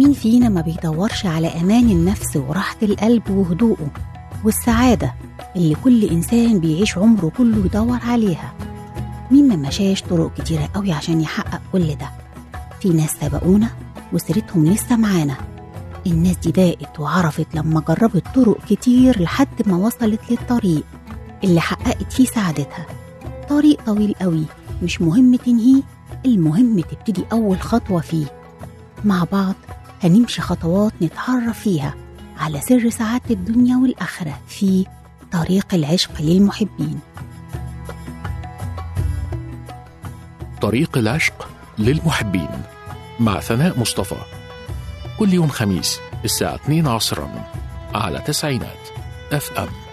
مين فينا ما بيدورش على أمان النفس وراحة القلب وهدوءه والسعادة اللي كل إنسان بيعيش عمره كله يدور عليها مين ما مشاش طرق كتيرة قوي عشان يحقق كل ده في ناس سبقونا وسيرتهم لسه معانا الناس دي داقت وعرفت لما جربت طرق كتير لحد ما وصلت للطريق اللي حققت فيه سعادتها طريق طويل قوي مش مهم تنهيه المهم تبتدي أول خطوة فيه مع بعض هنمشي خطوات نتعرف فيها على سر سعادة الدنيا والآخرة في طريق العشق للمحبين طريق العشق للمحبين مع ثناء مصطفى كل يوم خميس الساعة 2 عصرا على تسعينات اف ام